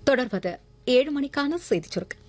தொடர்வது ஏழு மணிக்கான செய்திச் சுருக்கம்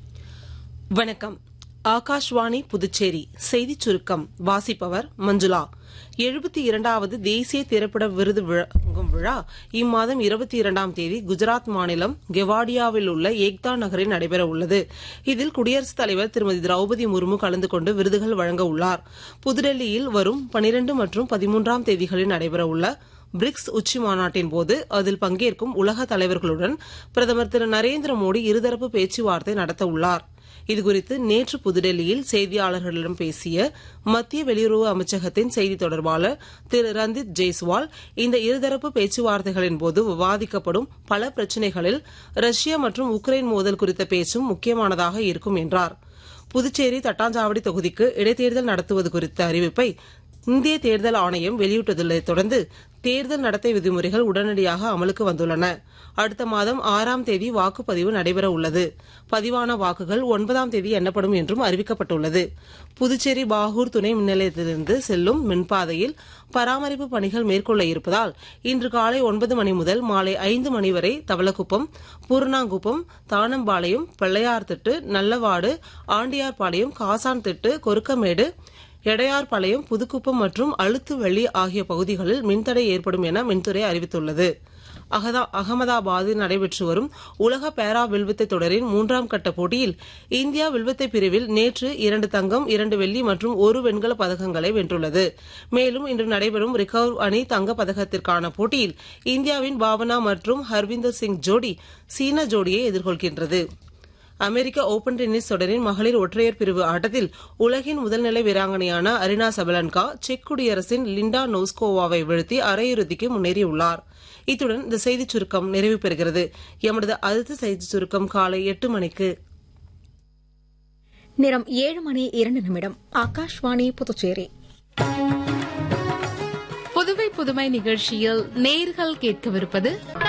வணக்கம் ஆகாஷ்வாணி புதுச்சேரி செய்திச் சுருக்கம் வாசிப்பவர் மஞ்சுளா எழுபத்தி இரண்டாவது தேசிய திரைப்பட விருது வழங்கும் விழா இம்மாதம் இருபத்தி இரண்டாம் தேதி குஜராத் மாநிலம் கெவாடியாவில் உள்ள ஏக்தா நகரில் நடைபெற உள்ளது இதில் குடியரசுத் தலைவர் திருமதி திரௌபதி முர்மு கலந்து கொண்டு விருதுகள் வழங்க உள்ளார் புதுடெல்லியில் வரும் பனிரெண்டு மற்றும் பதிமூன்றாம் தேதிகளில் நடைபெற உள்ள பிரிக்ஸ் உச்சி மாநாட்டின் போது அதில் பங்கேற்கும் உலக தலைவர்களுடன் பிரதமர் திரு நரேந்திர மோடி இருதரப்பு பேச்சுவார்த்தை நடத்த உள்ளார் இதுகுறித்து நேற்று புதுடெல்லியில் செய்தியாளர்களிடம் பேசிய மத்திய வெளியுறவு அமைச்சகத்தின் செய்தி தொடர்பாளர் திரு ரந்தித் ஜெய்ஸ்வால் இந்த இருதரப்பு பேச்சுவார்த்தைகளின் போது விவாதிக்கப்படும் பல பிரச்சினைகளில் ரஷ்யா மற்றும் உக்ரைன் மோதல் குறித்த பேச்சும் முக்கியமானதாக இருக்கும் என்றார் புதுச்சேரி தட்டாஞ்சாவடி தொகுதிக்கு இடைத்தேர்தல் நடத்துவது குறித்த அறிவிப்பை இந்திய தேர்தல் ஆணையம் வெளியிட்டதை தொடர்ந்து தேர்தல் நடத்தை விதிமுறைகள் உடனடியாக அமலுக்கு வந்துள்ளன அடுத்த மாதம் ஆறாம் தேதி வாக்குப்பதிவு நடைபெற உள்ளது பதிவான வாக்குகள் ஒன்பதாம் தேதி எண்ணப்படும் என்றும் அறிவிக்கப்பட்டுள்ளது புதுச்சேரி பாகூர் துணை மின் நிலையத்திலிருந்து செல்லும் மின்பாதையில் பராமரிப்பு பணிகள் மேற்கொள்ள இருப்பதால் இன்று காலை ஒன்பது மணி முதல் மாலை ஐந்து மணி வரை தவளக்குப்பம் பூர்ணாங்குப்பம் தானம்பாளையம் பிள்ளையார்திட்டு நல்லவாடு ஆண்டியார்பாளையம் காசான் திட்டு கொருக்கமேடு எடையார்பாளையம் புதுக்குப்பம் மற்றும் அழுத்துவெள்ளி ஆகிய பகுதிகளில் மின்தடை ஏற்படும் என மின்துறை அறிவித்துள்ளது அகமதாபாத்தில் நடைபெற்று வரும் உலக பேரா வில்வித்தை தொடரின் மூன்றாம் கட்ட போட்டியில் இந்தியா வில்வித்தை பிரிவில் நேற்று இரண்டு தங்கம் இரண்டு வெள்ளி மற்றும் ஒரு வெண்கல பதக்கங்களை வென்றுள்ளது மேலும் இன்று நடைபெறும் ரிகர்வ் அணி தங்க பதக்கத்திற்கான போட்டியில் இந்தியாவின் பாவனா மற்றும் ஹர்விந்தர் சிங் ஜோடி சீன ஜோடியை எதிர்கொள்கின்றது அமெரிக்க ஓபன் டென்னிஸ் தொடரின் மகளிர் ஒற்றையர் பிரிவு ஆட்டத்தில் உலகின் முதல்நிலை வீராங்கனையான அரினா சபலன்கா செக் குடியரசின் லிண்டா நோஸ்கோவாவை வீழ்த்தி அரையிறுதிக்கு முன்னேறியுள்ளார் இத்துடன் இந்த செய்திச் சுருக்கம் நிறைவு பெறுகிறது எமது அடுத்த செய்திச் சுருக்கம் காலை எட்டு மணிக்கு நேரம் ஏழு மணி இரண்டு நிமிடம் ஆகாஷ்வாணி புதுச்சேரி புதுவை புதுமை நிகழ்ச்சியில் நேர்கள் கேட்கவிருப்பது